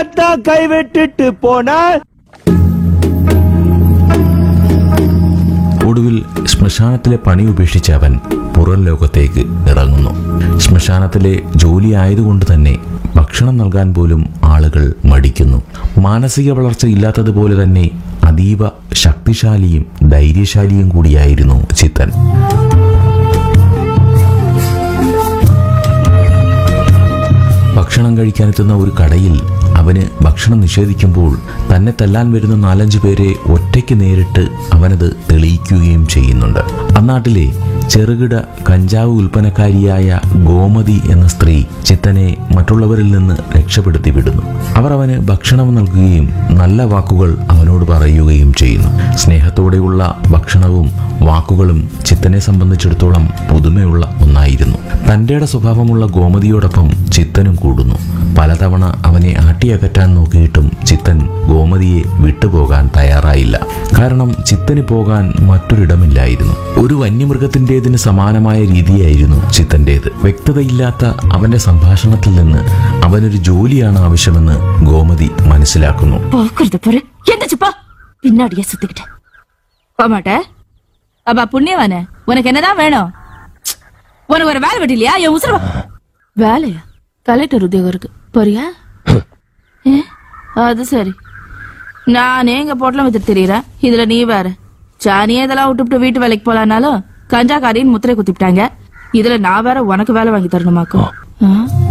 தான் கைவிட்டுட்டு போனா ഒടുവിൽ ശ്മശാനത്തിലെ പണി ഉപേക്ഷിച്ച് അവൻ പുറം ലോകത്തേക്ക് ഇറങ്ങുന്നു ശ്മശാനത്തിലെ ജോലി ആയതുകൊണ്ട് തന്നെ ഭക്ഷണം നൽകാൻ പോലും ആളുകൾ മടിക്കുന്നു മാനസിക വളർച്ച ഇല്ലാത്തതുപോലെ തന്നെ അതീവ ശക്തിശാലിയും ധൈര്യശാലിയും കൂടിയായിരുന്നു ചിത്തൻ ഭക്ഷണം കഴിക്കാനെത്തുന്ന ഒരു കടയിൽ അവന് ഭക്ഷണം നിഷേധിക്കുമ്പോൾ തന്നെ തല്ലാൻ വരുന്ന നാലഞ്ച് പേരെ ഒറ്റയ്ക്ക് നേരിട്ട് അവനത് തെളിയിക്കുകയും ചെയ്യുന്നുണ്ട് അന്നാട്ടിലെ ചെറുകിട കഞ്ചാവ് ഉൽപ്പന്നക്കാരിയായ ഗോമതി എന്ന സ്ത്രീ ചിത്തനെ മറ്റുള്ളവരിൽ നിന്ന് രക്ഷപ്പെടുത്തി വിടുന്നു അവർ അവന് ഭക്ഷണം നൽകുകയും നല്ല വാക്കുകൾ അവനോട് പറയുകയും ചെയ്യുന്നു സ്നേഹത്തോടെയുള്ള ഭക്ഷണവും വാക്കുകളും ചിത്തനെ സംബന്ധിച്ചിടത്തോളം പുതുമയുള്ള ഒന്നായിരുന്നു തൻ്റെയുടെ സ്വഭാവമുള്ള ഗോമതിയോടൊപ്പം ചിത്തനും കൂടുന്നു പലതവണ അവനെ ആട്ടിയകറ്റാൻ നോക്കിയിട്ടും ചിത്തൻ ഗോമതിയെ വിട്ടുപോകാൻ തയ്യാറായില്ല കാരണം ചിത്തന് പോകാൻ മറ്റൊരിടമില്ലായിരുന്നു ഒരു വന്യമൃഗത്തിൻ്റെതിന് സമാനമായ രീതിയായിരുന്നു ചിത്തൻ്റേത് വ്യക്തതയില്ലാത്ത അവന്റെ സംഭാഷണത്തിൽ നിന്ന് അവനൊരു ജോലിയാണ് ആവശ്യമെന്ന് ഗോമതി മനസ്സിലാക്കുന്നു போக்குறது பாரு எந்திரிச்சுப்பா பின்னாடியே சுத்திக்கிட்டு போமாட்ட அப்பா புண்ணியவானே உனக்கு என்னதான் வேணும் உனக்கு ஒரு வேலை வெட்டி இல்லையா என் உசுர வேலையா கலெக்டர் உத்தியோகம் இருக்கு போறியா ஏ, அது சரி நானே இங்க பொட்டலம் வித்துட்டு தெரியறேன் இதுல நீ வேற சானியே இதெல்லாம் விட்டுவிட்டு வீட்டு வேலைக்கு போலான்னாலும் கஞ்சாக்காரின்னு முத்திரை குத்திவிட்டாங்க இதுல நான் வேற உனக்கு வேலை வாங்கி தரணுமாக்கும் ஆ?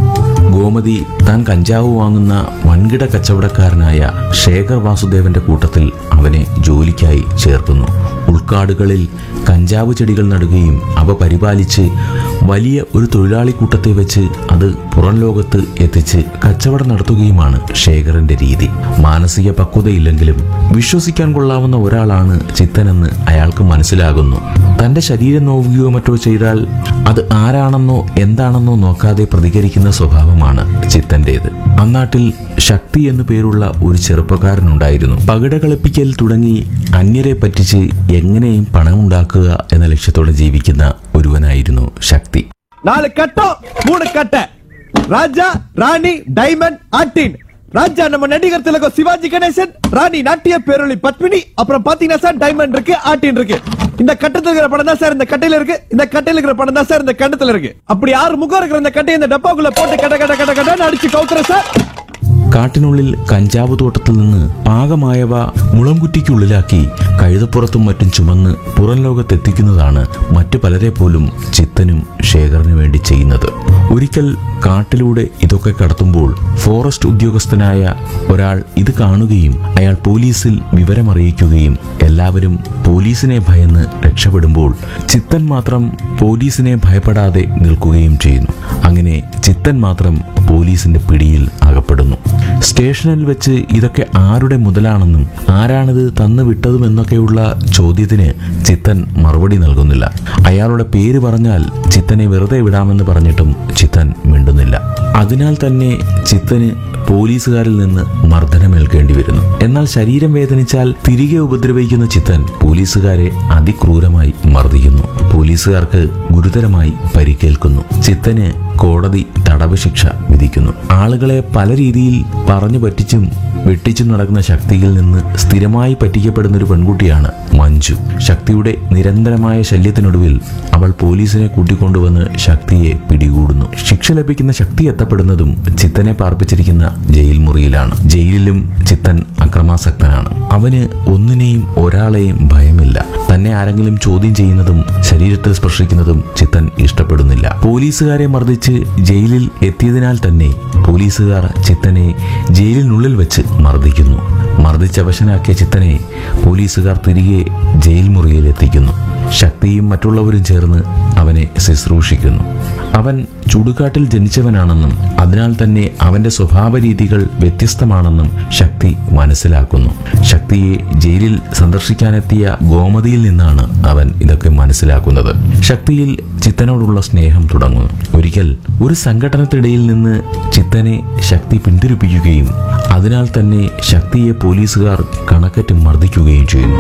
ഗോമതി താൻ കഞ്ചാവ് വാങ്ങുന്ന വൻകിട കച്ചവടക്കാരനായ ശേഖർ വാസുദേവന്റെ കൂട്ടത്തിൽ അവനെ ജോലിക്കായി ചേർക്കുന്നു ഉൾക്കാടുകളിൽ കഞ്ചാവ് ചെടികൾ നടുകയും അവ പരിപാലിച്ച് വലിയ ഒരു തൊഴിലാളി കൂട്ടത്തെ വെച്ച് അത് പുറം ലോകത്ത് എത്തിച്ച് കച്ചവടം നടത്തുകയുമാണ് ശേഖറിന്റെ രീതി മാനസിക പക്വതയില്ലെങ്കിലും വിശ്വസിക്കാൻ കൊള്ളാവുന്ന ഒരാളാണ് ചിത്തനെന്ന് അയാൾക്ക് മനസ്സിലാകുന്നു തന്റെ ശരീരം നോവുകയോ മറ്റോ ചെയ്താൽ അത് ആരാണെന്നോ എന്താണെന്നോ നോക്കാതെ പ്രതികരിക്കുന്ന സ്വഭാവമാണ് ചിത്തന്റേത് അന്നാട്ടിൽ ശക്തി എന്നു പേരുള്ള ഒരു ചെറുപ്പക്കാരനുണ്ടായിരുന്നു പകിട കളിപ്പിക്കൽ തുടങ്ങി അന്യരെ പറ്റിച്ച് എങ്ങനെയും പണമുണ്ടാക്കുക എന്ന ലക്ഷ്യത്തോടെ ജീവിക്കുന്ന ഒരുവനായിരുന്നു ശക്തി நாலு கட்டம் மூணு கட்டை ராஜா ராணி டைமண்ட் ஆட்டின் ராஜா நம்ம நடிகர் திலகம் சிவாஜி கணேசன் ராணி நாட்டிய பேரொளி பத்மினி அப்புறம் பாத்தீங்கன்னா சார் டைமண்ட் இருக்கு ஆட்டின் இருக்கு இந்த கட்டத்துல இருக்கிற படம் தான் சார் இந்த கட்டையில இருக்கு இந்த கட்டையில இருக்கிற படம் தான் சார் இந்த கண்டத்துல இருக்கு அப்படி ஆறு முகம் இருக்கிற இந்த கட்டையை இந்த டப்பாக்குள்ள போட்டு கட்ட கட்ட கட்ட கட்டன்னு அடிச்சு கவுத்துற சார் കാട്ടിനുള്ളിൽ കഞ്ചാവ് തോട്ടത്തിൽ നിന്ന് പാകമായവ മുളംകുറ്റിക്കുള്ളിലാക്കി കഴുതപ്പുറത്തും മറ്റും ചുമന്ന് പുറം ലോകത്തെത്തിക്കുന്നതാണ് മറ്റു പലരെ പോലും ചിത്തനും ശേഖറിനു വേണ്ടി ചെയ്യുന്നത് ഒരിക്കൽ കാട്ടിലൂടെ ഇതൊക്കെ കടത്തുമ്പോൾ ഫോറസ്റ്റ് ഉദ്യോഗസ്ഥനായ ഒരാൾ ഇത് കാണുകയും അയാൾ പോലീസിൽ വിവരമറിയിക്കുകയും എല്ലാവരും പോലീസിനെ ഭയന്ന് രക്ഷപ്പെടുമ്പോൾ ചിത്തൻ മാത്രം പോലീസിനെ ഭയപ്പെടാതെ നിൽക്കുകയും ചെയ്യുന്നു അങ്ങനെ ചിത്തൻ മാത്രം പോലീസിന്റെ പിടിയിൽ അകപ്പെടുന്നു സ്റ്റേഷനിൽ വെച്ച് ഇതൊക്കെ ആരുടെ മുതലാണെന്നും ആരാണിത് തന്നു വിട്ടതുമെന്നൊക്കെയുള്ള ചോദ്യത്തിന് ചിത്തൻ മറുപടി നൽകുന്നില്ല അയാളുടെ പേര് പറഞ്ഞാൽ ചിത്തനെ വെറുതെ വിടാമെന്ന് പറഞ്ഞിട്ടും ചിത്തൻ മിണ്ടുന്നില്ല അതിനാൽ തന്നെ ചിത്തന് പോലീസുകാരിൽ നിന്ന് മർദ്ദനമേൽക്കേണ്ടി വരുന്നു എന്നാൽ ശരീരം വേദനിച്ചാൽ തിരികെ ഉപദ്രവിക്കുന്ന ചിത്തൻ പോലീസുകാരെ അതിക്രൂരമായി മർദ്ദിക്കുന്നു പോലീസുകാർക്ക് ഗുരുതരമായി പരിക്കേൽക്കുന്നു ചിത്തന് കോടതി തടവ് ശിക്ഷ വിധിക്കുന്നു ആളുകളെ പല രീതിയിൽ പറഞ്ഞു പറ്റിച്ചും വെട്ടിച്ചും നടക്കുന്ന ശക്തിയിൽ നിന്ന് സ്ഥിരമായി പറ്റിക്കപ്പെടുന്ന ഒരു പെൺകുട്ടിയാണ് മഞ്ജു ശക്തിയുടെ നിരന്തരമായ ശല്യത്തിനൊടുവിൽ അവൾ പോലീസിനെ കൂട്ടിക്കൊണ്ടുവന്ന് ശക്തിയെ പിടികൂടുന്നു ശിക്ഷ ലഭിക്കുന്ന ശക്തി എത്തപ്പെടുന്നതും ചിത്തനെ പാർപ്പിച്ചിരിക്കുന്ന ജയിൽ മുറിയിലാണ് ജയിലിലും ചിത്തൻ അക്രമാസക്തനാണ് അവന് ഒന്നിനെയും ഒരാളെയും ഭയമില്ല തന്നെ ആരെങ്കിലും ചോദ്യം ചെയ്യുന്നതും ശരീരത്തിൽ സ്പർശിക്കുന്നതും ചിത്തൻ ഇഷ്ടപ്പെടുന്നില്ല പോലീസുകാരെ മർദ്ദിച്ച് ജയിലിൽ എത്തിയതിനാൽ തന്നെ പോലീസുകാർ ചിത്തനെ ജയിലിനുള്ളിൽ വെച്ച് മർദ്ദിക്കുന്നു മർദ്ദിച്ചവശനാക്കിയ ചിത്തനെ പോലീസുകാർ തിരികെ ജയിൽ മുറിയിൽ എത്തിക്കുന്നു ശക്തിയും മറ്റുള്ളവരും ചേർന്ന് അവനെ ശുശ്രൂഷിക്കുന്നു അവൻ ചുടുകാട്ടിൽ ജനിച്ചവനാണെന്നും അതിനാൽ തന്നെ അവന്റെ സ്വഭാവ രീതികൾ വ്യത്യസ്തമാണെന്നും ശക്തി മനസ്സിലാക്കുന്നു ശക്തിയെ ജയിലിൽ സന്ദർശിക്കാനെത്തിയ ഗോമതിയിൽ നിന്നാണ് അവൻ ഇതൊക്കെ മനസ്സിലാക്കുന്നത് ശക്തിയിൽ ചിത്തനോടുള്ള സ്നേഹം തുടങ്ങുന്നു ഒരിക്കൽ ഒരു സംഘടനത്തിനിടയിൽ നിന്ന് ചിത്തനെ ശക്തി പിന്തിരിപ്പിക്കുകയും അതിനാൽ തന്നെ ശക്തിയെ പോലീസുകാർ കണക്കറ്റ് മർദ്ദിക്കുകയും ചെയ്യുന്നു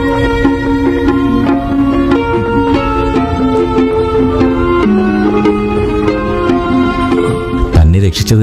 തന്നെ രക്ഷിച്ചതിന്